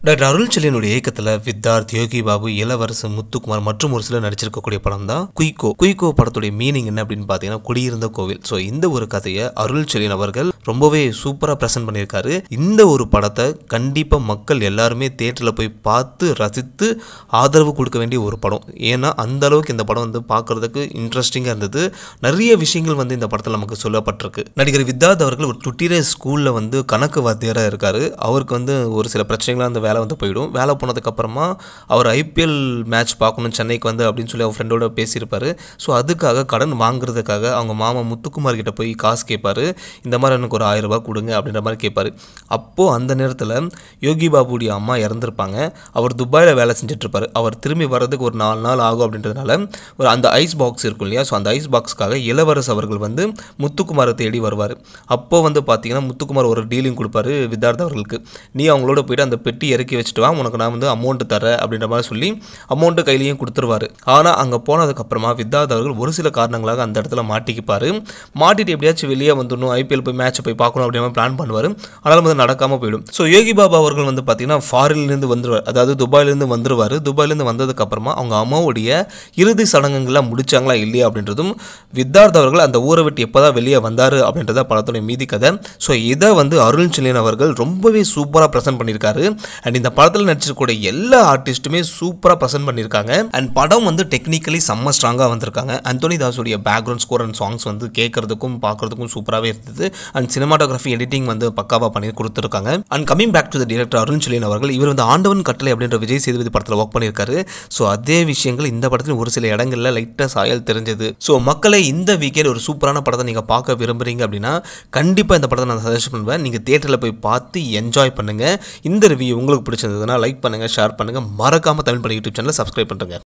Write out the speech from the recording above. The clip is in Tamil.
டாக்டர் அருள் செல்லியனுடைய இயக்கத்தில் வித்தார்த் யோகி பாபு இளவரசு முத்துக்குமார் மற்றும் ஒரு சிலர் நடிச்சிருக்கக்கூடிய படம் தான் குயிக்கோ குயிக்கோ படத்துடைய மீனிங் என்ன அப்படின்னு பார்த்தீங்கன்னா குடியிருந்த கோவில் ஸோ இந்த ஒரு கதையை அருள் செல்லியன் அவர்கள் ரொம்பவே சூப்பராக ப்ரெசென்ட் பண்ணியிருக்காரு இந்த ஒரு படத்தை கண்டிப்பாக மக்கள் எல்லாருமே தேட்டரில் போய் பார்த்து ரசித்து ஆதரவு கொடுக்க வேண்டிய ஒரு படம் ஏன்னா அந்த அளவுக்கு இந்த படம் வந்து பார்க்கறதுக்கு இன்ட்ரெஸ்டிங்காக இருந்தது நிறைய விஷயங்கள் வந்து இந்த படத்தில் நமக்கு சொல்லப்பட்டிருக்கு நடிகர் வித்தார்த் அவர்கள் ஒரு துட்டிரே ஸ்கூலில் வந்து கணக்கு வாத்தியாராக இருக்காரு அவருக்கு வந்து ஒரு சில பிரச்சனைகளாக அந்த வேலை வந்து போயிடும் வேலை போனதுக்கப்புறமா அவர் ஐபிஎல் மேட்ச் பார்க்கணும் சென்னைக்கு வந்து அப்படின்னு சொல்லி அவர் ஃப்ரெண்டோட பேசியிருப்பாரு ஸோ அதுக்காக கடன் வாங்குறதுக்காக அவங்க மாமா முத்துக்குமார் கிட்ட போய் காசு கேட்பாரு இந்த மாதிரி எனக்கு ஒரு ஆயிரம் ரூபாய் கொடுங்க அப்படின்ற மாதிரி கேட்பாரு அப்போது அந்த நேரத்தில் யோகி பாபுடைய அம்மா இறந்துருப்பாங்க அவர் துபாயில் வேலை செஞ்சுட்டு இருப்பாரு அவர் திரும்பி வர்றதுக்கு ஒரு நாலு நாள் ஆகும் அப்படின்றதுனால ஒரு அந்த ஐஸ் பாக்ஸ் இருக்கும் இல்லையா ஸோ அந்த ஐஸ் பாக்ஸ்க்காக இளவரசு அவர்கள் வந்து முத்துக்குமாரை தேடி வருவார் அப்போ வந்து பார்த்தீங்கன்னா முத்துக்குமார் ஒரு டீலிங் கொடுப்பாரு வித்தார்த் அவர்களுக்கு நீ அவங்களோட போயிட்டு அந்த பெட்டி இறக்கி வச்சுட்டு வா உனக்கு நான் வந்து அமௌண்ட்டு தரேன் அப்படின்ற மாதிரி சொல்லி அமௌண்ட்டு கையிலையும் கொடுத்துருவாரு ஆனால் அங்கே போனதுக்கப்புறமா வித்தார்த் அவர்கள் ஒரு சில காரணங்களாக அந்த இடத்துல மாட்டிக்கிப்பார் மாட்டிட்டு எப்படியாச்சும் வெளியே வந்துடணும் ஐபிஎல் போய் மேட்ச் போய் பார்க்கணும் அப்படின்ற மாதிரி பிளான் பண்ணுவார் ஆனாலும் வந்து நடக்காமல் போயிடும் ஸோ யோகி பாபா அவர்கள் வந்து பார்த்தீங்கன்னா ஃபாரின்லேருந்து வந்துருவார் அதாவது துபாயிலேருந்து வந்துருவார் துபாயிலேருந்து வந்ததுக்கப்புறமா அவங்க அம்மாவுடைய இறுதி சடங்குகள்லாம் முடிச்சாங்களா இல்லையா அப்படின்றதும் வித்தார்த் அவர்கள் அந்த ஊரை விட்டு எப்போ தான் வெளியே வந்தார் அப்படின்றத படத்துடைய மீதி கதை ஸோ இதை வந்து அருள் செல்லியன் அவர்கள் ரொம்பவே சூப்பராக ப்ரெசென்ட் பண்ணியிருக்காரு அண்ட் இந்த படத்தில் நடிச்சிருக்கக்கூடிய எல்லா ஆர்டிஸ்ட்டுமே சூப்பராக ப்ரெசென்ட் பண்ணியிருக்காங்க அண்ட் படம் வந்து டெக்னிக்கலி செம்ம ஸ்ட்ராங்காக வந்திருக்காங்க அந்தோனி தாஸுடைய பேக்ரவுண்ட் ஸ்கோர் அண்ட் சாங்ஸ் வந்து கேட்கறதுக்கும் பார்க்கறதுக்கும் சூப்பராகவே இருந்தது அண்ட் சினிமாட்டோகிராஃபி எடிட்டிங் வந்து பக்காவாக பண்ணி கொடுத்துருக்காங்க and coming back to the director Arun Selliyan அவர்கள் இவர் வந்து ஆண்டவன் கட்டளை அப்படின்ற விஜய் சேதுபதி படத்தில் ஒர்க் பண்ணியிருக்காரு ஸோ அதே விஷயங்கள் இந்த படத்தில் ஒரு சில இடங்களில் லைட்டாக சாயல் தெரிஞ்சது ஸோ மக்களை இந்த வீக்கெண்ட் ஒரு சூப்பரான படத்தை நீங்கள் பார்க்க விரும்புறீங்க அப்படின்னா கண்டிப்பாக இந்த படத்தை நான் சஜஸ்ட் பண்ணுவேன் நீங்கள் தேட்டரில் போய் பார்த்து என்ஜாய் பண்ணுங்கள் இந்த ரிவ்யூ உங்களுக்கு பிடிச்சிருந்ததுன்னா லைக் பண்ணுங்கள் ஷேர் பண்ணுங்கள் மறக்காமல் தமிழ் பண்ணி யூடியூப் சேனலை சப்ஸ்கிரைப் பண்ணுறேங்க